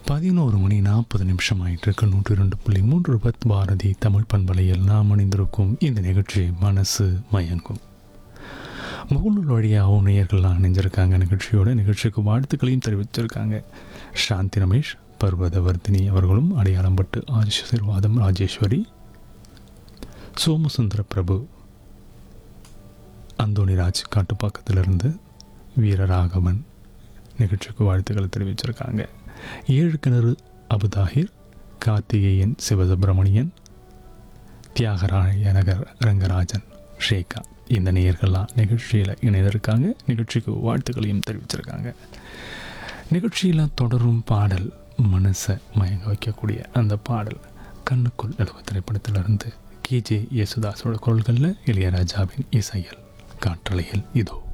பதினோரு மணி நாற்பது நிமிஷம் ஆயிட்டு இருக்கு நூற்றி ரெண்டு புள்ளி மூன்று பத் பாரதி தமிழ் பண்பலையில் நாம் அணிந்திருக்கும் இந்த நிகழ்ச்சி மனசு மயங்கும் முகநூல் வழியாகவும் நேயர்கள்லாம் அணிஞ்சிருக்காங்க நிகழ்ச்சியோட நிகழ்ச்சிக்கு வாழ்த்துக்களையும் தெரிவிச்சிருக்காங்க சாந்தி ரமேஷ் பர்வதவர்தினி அவர்களும் அடையாளம் பட்டு ஆசீர்வாதம் ராஜேஸ்வரி சோமசுந்தர பிரபு அந்தோணிராஜ் காட்டுப்பாக்கத்திலிருந்து வீரராகவன் நிகழ்ச்சிக்கு வாழ்த்துக்களை தெரிவிச்சிருக்காங்க ஏழு கிணறு அபுதாஹிர் கார்த்திகேயன் சிவசுப்பிரமணியன் தியாகராய நகர் ரங்கராஜன் ஷேகா இந்த நேயர்கள்லாம் நிகழ்ச்சியில் இணைந்திருக்காங்க நிகழ்ச்சிக்கு வாழ்த்துக்களையும் தெரிவிச்சிருக்காங்க நிகழ்ச்சியில் தொடரும் பாடல் மனசை மயங்க வைக்கக்கூடிய அந்த பாடல் கண்ணுக்குள் எழுவ திரைப்படத்திலிருந்து கேஜே யேசுதாஸோட குரல்களில் இளையராஜாவின் இசையில் காற்றலையில் இதோ